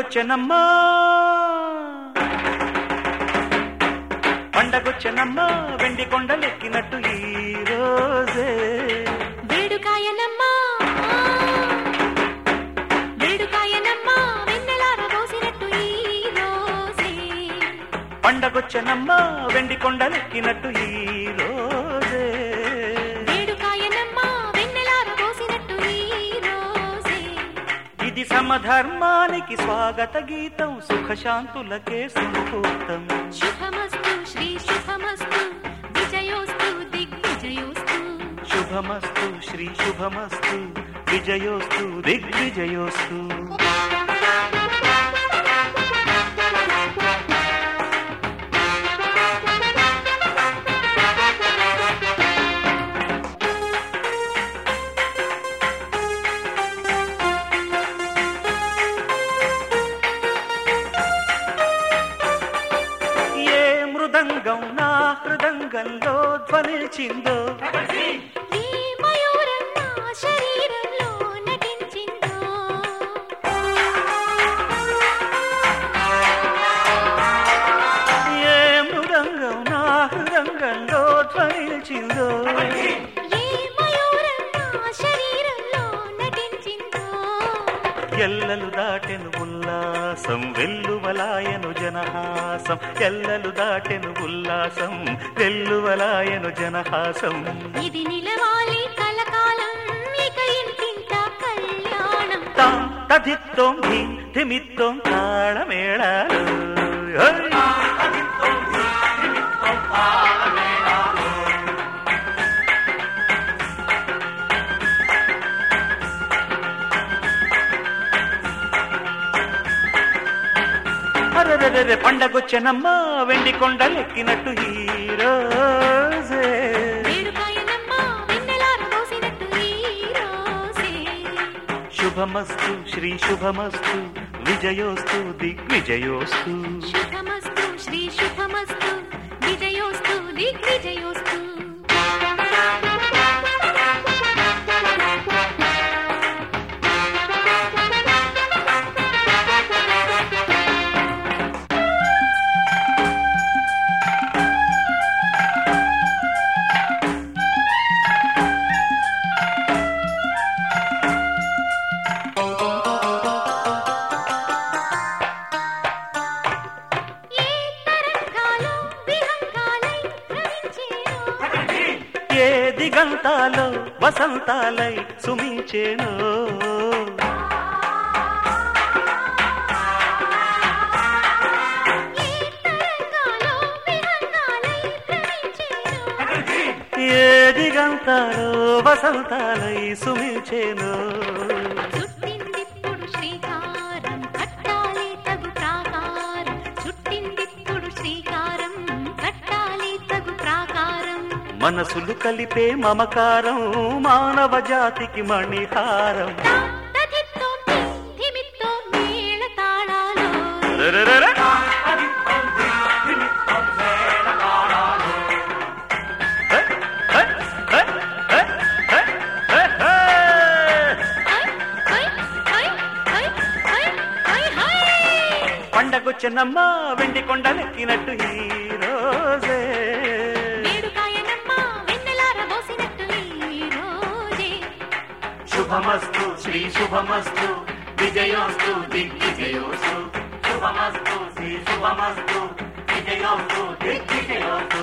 పండగొచ్చెనమ్మా పండగొచ్చెనమ్మా వెండి కొండలెక్కినట్టు ఈ రోజే వేడుకాయనమ్మా వేడుకాయనమ్మా వెన్నెలార పోసినట్టు ఈ రోజే పండగొచ్చెనమ్మా వెండి కొండలెక్కినట్టు ఈ రోజే వేడుకాయనమ్మా వెన్నెలార పోసినట్టు ఈ రోజే ఇది సమధర్మానికి స్వాగత గీతం సుఖశాంతులకే సుముహూర్తం శుభమస్తు శ్రీ శుభమస్తు విజయోస్తు దిగ్విజయోస్తు శుభమస్తు శ్రీ శుభమస్తు విజయోస్తు దిగ్విజయోస్తు ఏ మృదంగం నా హృదంగంలో ధ్వనిల్చిందో ఈ మయూరం నా శరీరంలో నటించిందో ఏ మృదంగం నా హృదంగంలో ధ్వనిల్చిందో ఈ మయూరం నా శరీరంలో నటించిందో ఎల్లలు దాటెను ఉల్లాసం వెల్లువలాయను జనహాసం ఎల్లలు దాటెను ఉల్లాసం వెల్లువలాయను జనహాసం ఇది నిలవాలి కలకాలం ఇక ఇంటింట కళ్యాణం తాం తదిత్తోం ధీం ధిమిత్తోం తాళమేళాలు హోయ్! అరెరెరెరె పండగొచ్చెనమ్మా వెండి కొండలెక్కినట్టు ఈ రోజే వేడుకాయనమ్మా వెన్నెలార పోసినట్టు ఈ రోజే శుభమస్తు శ్రీ శుభమస్తు విజయోస్తు దిగ్విజయోస్తు శుభమస్తు శ్రీ శుభమస్తు విజయోస్తు దిగ్విజయోస్తు ఏ తరంగాలో విహంగాలై ప్రవహించేనో ఏ దిగంతాలో వసంతాలై సుమించేను ఏ తరంగాలో విహంగాలై ప్రవహించేనో ఏ దిగంతాలో వసంతాలై సుమించేను చుట్టిందిప్పుడు శ్రీకారం కట్టాలి తగు ప్రాకారం చుట్టిందిప్పుడు శ్రీకారం కట్టాలి తగు ప్రాకారం మనసులు కలిపే మమకారం మానవ జాతికి మణిహారం తదిత్తో ధిమిత్తో మేళ తాళాలు రెరెరెరె. హే, హే, హే, హే, హే, హే, హే. హై హై హై హై హై హై హై పండగొచ్చెనమ్మా వెండి కొండలెక్కినట్టు ఈ రోజే వేడుకాయనమ్మా వెన్నెలార పోసినట్టు ఈ రోజే శుభమస్తు శ్రీ శుభమస్తు విజయోస్తు దిగ్విజయోస్తు శుభమస్తు శ్రీ శుభమస్తు విజయోస్తు దిగ్విజయోస్తు